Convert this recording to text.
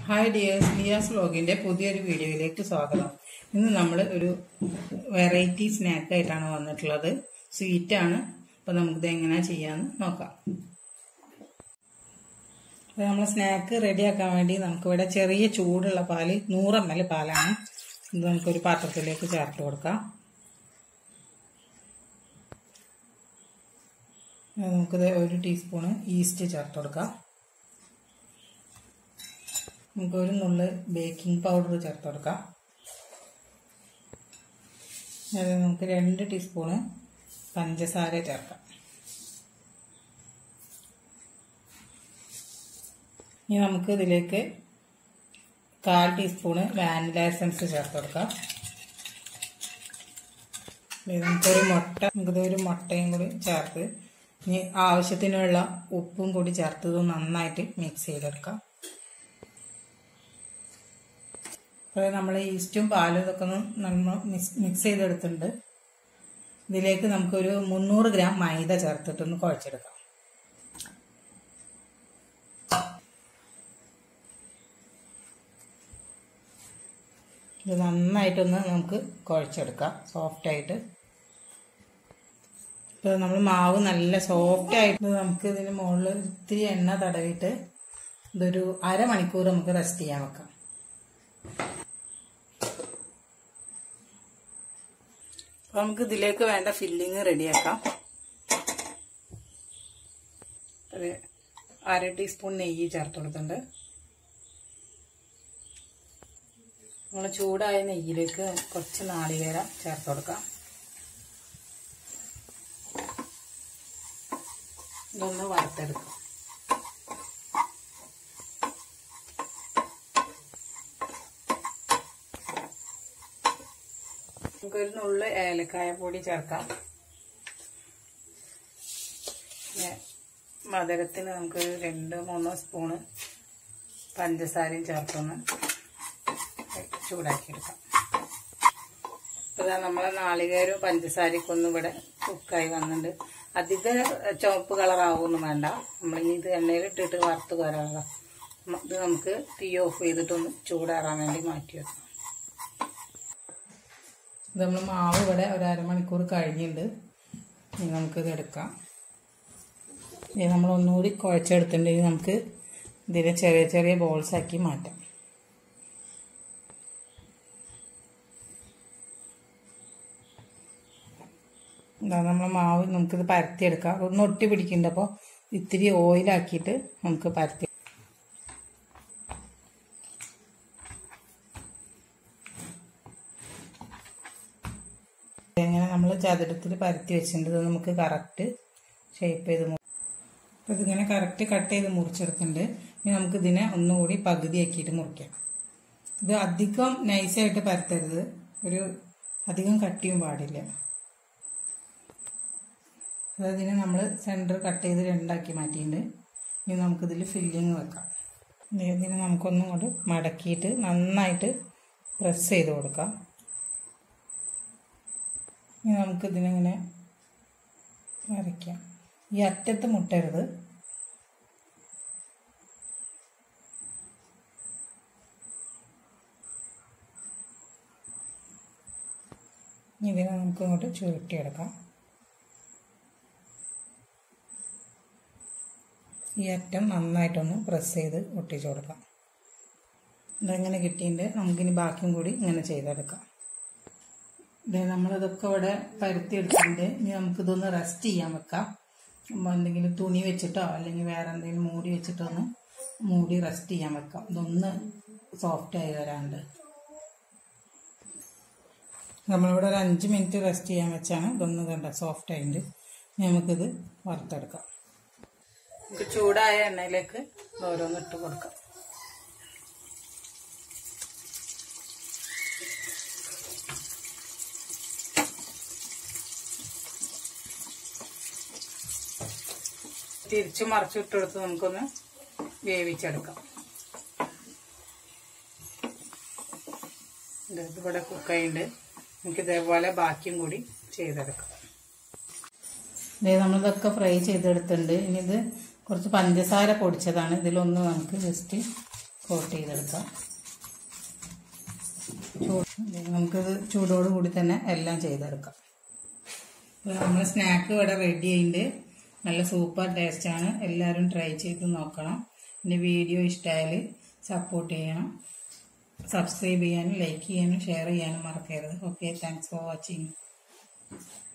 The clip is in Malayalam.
ഹായ് ഡിയേഴ്സ് നിയാസ് വ്ലോഗിന്റെ പുതിയൊരു വീഡിയോയിലേക്ക് സ്വാഗതം ഇന്ന് നമ്മൾ ഒരു വെറൈറ്റി സ്നാക്ക് ആയിട്ടാണ് വന്നിട്ടുള്ളത് സ്വീറ്റ് ആണ് അപ്പൊ നമുക്കിത് എങ്ങനെയാ ചെയ്യാന്ന് നോക്കാം അപ്പോൾ നമ്മൾ സ്നാക്ക് റെഡിയാക്കാൻ വേണ്ടി നമുക്കിവിടെ ചെറിയ ചൂടുള്ള പാല് നൂറ് എം എൽ പാലാണ് ഇത് നമുക്കൊരു പാത്രത്തിലേക്ക് ചേർത്ത് കൊടുക്കാം നമുക്കിത് ഒരു ടീസ്പൂണ് ഈസ്റ്റ് ചേർത്ത് കൊടുക്കാം നമുക്ക് ഒരു നുള്ള് ബേക്കിംഗ് പൗഡർ ചേർത്ത് കൊടുക്കാം അത് നമുക്ക് രണ്ട് ടീസ്പൂണ് പഞ്ചസാര ചേർക്കാം ഇനി നമുക്ക് ഇതിലേക്ക് കാൽ ടീസ്പൂണ് വാനില എസൻസ് ചേർത്ത് കൊടുക്കാം നമുക്കൊരു മുട്ട നമുക്കിത് ഒരു മുട്ടയും കൂടി ചേർത്ത് ഇനി ആവശ്യത്തിനുള്ള ഉപ്പും കൂടി ചേർത്ത് ഇത് നന്നായിട്ട് മിക്സ് ചെയ്തെടുക്കാം അപ്പോൾ നമ്മൾ ഈസ്റ്റും പാലും ഇതൊക്കെ ഒന്ന് നമ്മൾ മിക്സ് ചെയ്തെടുത്തിട്ടുണ്ട് ഇതിലേക്ക് നമുക്കൊരു മുന്നൂറ് ഗ്രാം മൈദ ചേർത്തിട്ടൊന്ന് കുഴച്ചെടുക്കാം ഇത് നന്നായിട്ടൊന്ന് നമുക്ക് കുഴച്ചെടുക്കാം സോഫ്റ്റായിട്ട് ഇപ്പോൾ നമ്മൾ മാവ് നല്ല സോഫ്റ്റ് ആയിട്ട് നമുക്ക് ഇതിന് മുകളിൽ ഇത്തിരി എണ്ണ തടവിയിട്ട് ഇതൊരു അരമണിക്കൂർ നമുക്ക് റെസ്റ്റ് ചെയ്യാൻ വെക്കാം അപ്പോൾ നമുക്ക് ഇതിലേക്ക് വേണ്ട ഫില്ലിങ് റെഡിയാക്കാം ഒരു അര ടീസ്പൂൺ നെയ്യ് ചേർത്ത് കൊടുത്തിട്ടുണ്ട് നമ്മൾ ചൂടായ നെയ്യിലേക്ക് കുറച്ച് നാളികേരം ചേർത്ത് കൊടുക്കാം ഇതൊന്ന് വറുത്തെടുക്കാം നമുക്കൊരു നുള്ളു ഏലക്കായ പൊടി ചേർക്കാം മധുരത്തിന് നമുക്ക് രണ്ട് മൂന്നോ സ്പൂണ് പഞ്ചസാരയും ചേർത്തൊന്ന് ചൂടാക്കിയെടുക്കാം അപ്പോൾ ഇതാ നമ്മളെ നാളികേരവും പഞ്ചസാരയൊക്കെ ഒന്നും ഇവിടെ കുക്കായി വന്നിട്ടുണ്ട് അധിക ചുവപ്പ് കളറാവൊന്നും വേണ്ട നമ്മളിനി ഇത് എണ്ണയിൽ ഇട്ടിട്ട് വറുത്ത് കോരാളാം ഇത് നമുക്ക് തീ ഓഫ് ചെയ്തിട്ടൊന്ന് ചൂടാറാൻ വേണ്ടി മാറ്റി വെക്കാം ഇത് നമ്മൾ മാവ് ഇവിടെ ഒരു അരമണിക്കൂർ കഴിഞ്ഞിട്ടുണ്ട് ഇനി നമുക്കിത് എടുക്കാം ഇനി നമ്മൾ ഒന്നുകൂടി കുഴച്ചെടുത്തിട്ടുണ്ടെങ്കിൽ നമുക്ക് ഇതിനെ ചെറിയ ചെറിയ ബോൾസ് ആക്കി മാറ്റാം എന്താ നമ്മൾ മാവ് നമുക്കിത് പരത്തിയെടുക്കാം ഒന്ന് ഒട്ടി പിടിക്കുന്നുണ്ട് അപ്പോൾ ഇത്തിരി ഓയിലാക്കിയിട്ട് നമുക്ക് പരത്തി ഇങ്ങനെ നമ്മൾ ചതുരത്തിൽ പരത്തി വെച്ചിട്ടുണ്ട് ഇത് നമുക്ക് കറക്റ്റ് ഷേപ്പ് ചെയ്ത് അപ്പോൾ ഇതിങ്ങനെ കറക്റ്റ് കട്ട് ചെയ്ത് മുറിച്ചെടുത്തിട്ടുണ്ട് ഇനി നമുക്ക് ഇതിനെ ഒന്നുകൂടി പകുതിയാക്കിയിട്ട് മുറിക്കാം ഇത് അധികം നൈസായിട്ട് പരത്തരുത് ഒരു അധികം കട്ടിയും പാടില്ല അതിനെ നമ്മൾ സെൻറ്റർ കട്ട് ചെയ്ത് രണ്ടാക്കി മാറ്റിയിട്ടുണ്ട് ഇനി നമുക്കിതിൽ ഫില്ലിങ് വെക്കാം ഇതിനെ നമുക്കൊന്നും കൊണ്ട് മടക്കിയിട്ട് നന്നായിട്ട് പ്രസ് ചെയ്ത് കൊടുക്കാം ഇനി നമുക്കിതിനിങ്ങനെ വരയ്ക്കാം ഈ അറ്റത്ത് മുട്ടരുത് ഇതിനെ നമുക്ക് ഇങ്ങോട്ട് ചുരുട്ടിയെടുക്കാം ഈ അറ്റം നന്നായിട്ടൊന്ന് പ്രസ് ചെയ്ത് ഒട്ടിച്ചു കൊടുക്കാം ഇതെങ്ങനെ കിട്ടിയിട്ട് നമുക്കിനി ബാക്കിയും കൂടി ഇങ്ങനെ ചെയ്തെടുക്കാം ഇതേ നമ്മളിതൊക്കെ ഇവിടെ പരുത്തി എടുത്തിട്ടുണ്ട് ഇനി നമുക്കിതൊന്ന് റെസ്റ്റ് ചെയ്യാൻ വെക്കാം എന്തെങ്കിലും തുണി വെച്ചിട്ടോ അല്ലെങ്കിൽ വേറെ എന്തെങ്കിലും മൂടി വെച്ചിട്ടോ ഒന്ന് മൂടി റെസ്റ്റ് ചെയ്യാൻ വെക്കാം ഇതൊന്ന് സോഫ്റ്റായി വരാണ്ട് നമ്മളിവിടെ ഒരു അഞ്ച് മിനിറ്റ് റെസ്റ്റ് ചെയ്യാൻ വെച്ചാണ് ഇതൊന്ന് കണ്ട സോഫ്റ്റ് ആയിട്ട് നമുക്കിത് വറുത്തെടുക്കാം നമുക്ക് ചൂടായ എണ്ണയിലേക്ക് ഓരോന്ന് ഇട്ട് കൊടുക്കാം തിരിച്ചു മറിച്ചു ഇട്ടെടുത്ത് നമുക്കൊന്ന് വേവിച്ചെടുക്കാം ഇതിവിടെ കുക്കായിണ്ട് നമുക്ക് ഇതേപോലെ ബാക്കിയും കൂടി ചെയ്തെടുക്കാം നമ്മളിതൊക്കെ ഫ്രൈ ചെയ്തെടുത്തിട്ടുണ്ട് ഇനി ഇത് കുറച്ച് പഞ്ചസാര പൊടിച്ചതാണ് ഇതിലൊന്ന് നമുക്ക് ജസ്റ്റ് കോട്ട് ചെയ്തെടുക്കാം ചൂട് നമുക്കിത് ചൂടോട് കൂടി തന്നെ എല്ലാം ചെയ്തെടുക്കാം ഇപ്പോൾ നമ്മൾ സ്നാക്ക് ഇവിടെ റെഡി ആയിട്ടുണ്ട് നല്ല സൂപ്പർ ടേസ്റ്റാണ് എല്ലാവരും ട്രൈ ചെയ്ത് നോക്കണം എൻ്റെ വീഡിയോ ഇഷ്ടമായാൽ സപ്പോർട്ട് ചെയ്യണം സബ്സ്ക്രൈബ് ചെയ്യാനും ലൈക്ക് ചെയ്യാനും ഷെയർ ചെയ്യാനും മറക്കരുത് ഓക്കെ താങ്ക്സ് ഫോർ വാച്ചിങ്